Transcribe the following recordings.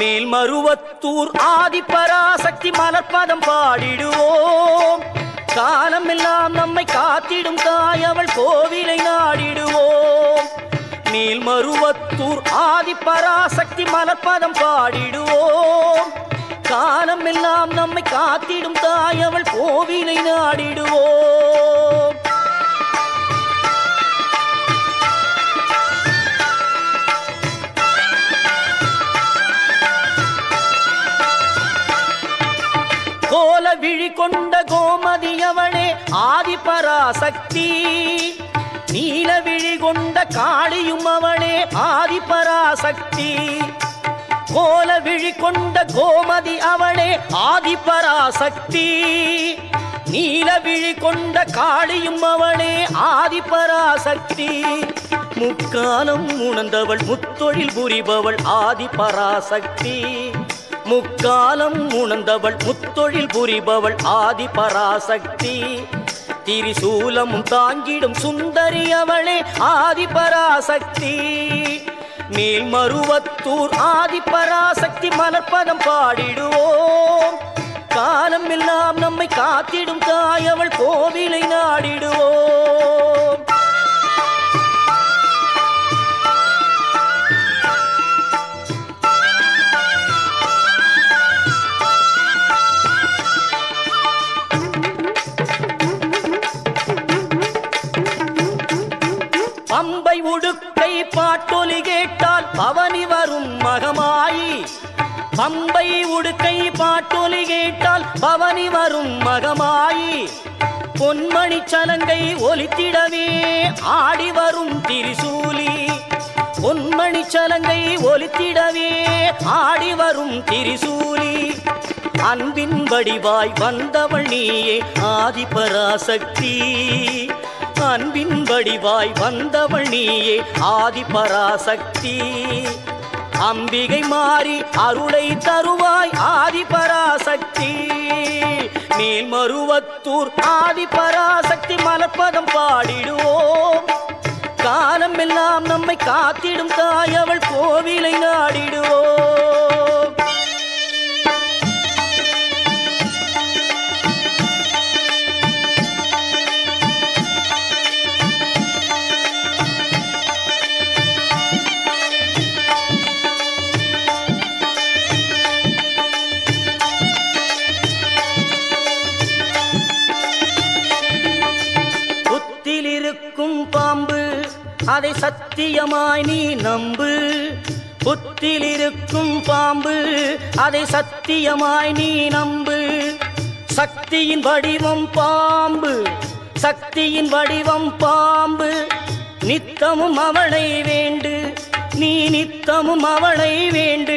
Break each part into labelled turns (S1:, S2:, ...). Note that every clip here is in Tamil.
S1: மேல்மருவத்தூர் ஆதிபராசக்தி மலர்பதம் பாடிடுவோம் காலமெல்லாம் நம்மை காத்திடும் தாய் அவள் கோவிலை நாடிடுவோம் மேல்மருவத்தூர் ஆதிபராசக்தி மலர்பதம் பாடிடுவோம் காலமெல்லாம் நம்மை காத்திடும் தாய் அவள் கோவிலை நாடிடுவோம் கோல விழி கொண்ட கோமதி அவளே ஆதிபராசக்தி நீல விழி கொண்ட காளியும் அவளே ஆதிபராசக்தி கோல விழி கொண்ட கோமதி அவளே ஆதிபராசக்தி நீல விழி கொண்ட காளியும் அவளே ஆதிபராசக்தி முக்காலம் உணர்ந்தவள் முத்தொழில் புரிபவள் ஆதிபராசக்தி முக்காலம் உணர்ந்தவள் முத்தொழில் புரிபவள் ஆதிபராசக்தி திரிசூலமும் தாங்கிடும் சுந்தரி அவளே ஆதிபராசக்தி மேல்மருவத்தூர் ஆதிபராசக்தி மலர்பதம் பாடிடுவோம் காலம் எல்லாம் நம்மை காத்திடும் தாய் அவள் கோவிலை நாடிடுவோம் பம்பை உடுக்கை பாட்டொலி கேட்டால் பவனி வரும் மகமாயி பம்பை உடுக்கை பாட்டொலி கேட்டால் பவனி வரும் மகமாயி பொன்மணி சலங்கை ஒலித்திடவே ஆடி வரும் திரிசூலி பொன்மணி சலங்கை ஒலித்திடவே ஆடி வரும் திரிசூலி அன்பின் வடிவாய் வந்தவள் நீயே ஆதிபராசக்தி அன்பின் வடிவாய் வந்தவள் நீயே ஆதிபராசக்தி அம்பிகை மாறி அருளை தருவாய் ஆதிபராசக்தி மேல்மருவத்தூர் ஆதிபராசக்தி மலர்பதம் பாடிடுவோம் காலம் எல்லாம் நம்மை காத்திடும் தாய் அவள் கோவிலை நாடிடுவோம் புத்தில் இருக்கும் பாம்பு அதை சத்தியமாய் நீ நம்பு புத்தில் இருக்கும் பாம்பு அதை சத்தியமாய் நீ நம்பு சக்தியின் வடிவம் பாம்பு சக்தியின் வடிவம் பாம்பு நித்தமும் அவளை வேண்டு நீ நித்தமும் அவளை வேண்டு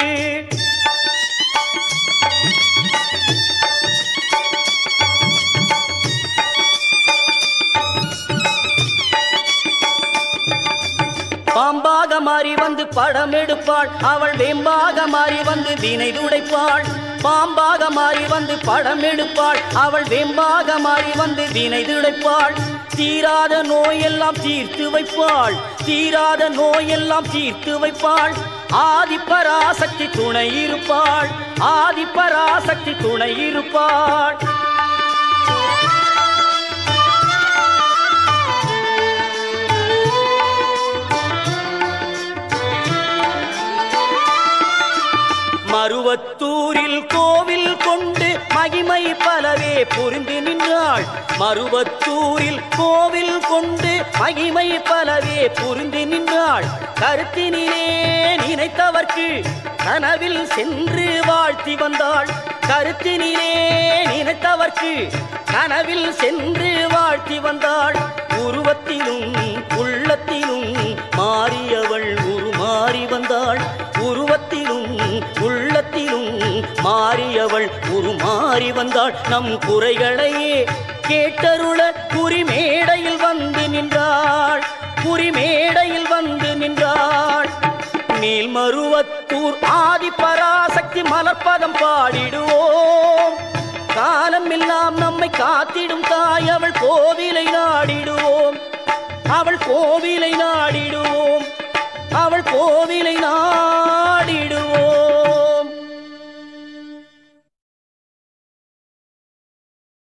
S1: பாம்பாக மாறி வந்து படம் எடுப்பாள் அவள் வேம்பாக மாறி வந்து வினை துடைப்பாள் பாம்பாக மாறி வந்து படம் எடுப்பாள் அவள் வேம்பாக மாறி வந்து வினை துடைப்பாள் தீராத நோயெல்லாம் தீர்த்து வைப்பாள் தீராத நோயெல்லாம் தீர்த்து வைப்பாள் ஆதிப்பராசக்தி துணை இருப்பாள் ஆதிப்பராசக்தி துணை இருப்பாள் மருவத்தூரில் கோவில் கொண்டு மகிமை பலவே புரிந்து நின்றாள் மருவத்தூரில் கோவில் கொண்டு மகிமை பலவே புரிந்து நின்றாள் கருத்தினிலே நினைத்தவர்க்கு கனவில் சென்று வாழ்த்தி வந்தாள் கருத்தினிலே நினைத்தவர்க்கு கனவில் சென்று வாழ்த்தி வந்தாள் உருவத்திலும் உள்ளத்திலும் மாறியவள் உருமாறி வந்தாள் உருவத்திலும் உள்ளத்திலும் மாறியவள் உருமாறி வந்தாள் நம் குறைகளையே கேட்டருள குறிமேடையில் வந்து நின்றாள் குறிமேடையில் வந்து நின்றாள் மேல்மருவத்தூர் ஆதிபராசக்தி மலர்பதம் பாடிடுவோம் காலம் எல்லாம் நம்மை காத்திடும் தாய் அவள் கோவிலை நாடிடுவோம் அவள் கோவிலை நாடிடுவோம் அவள் கோவிலை நாடிடுவோம்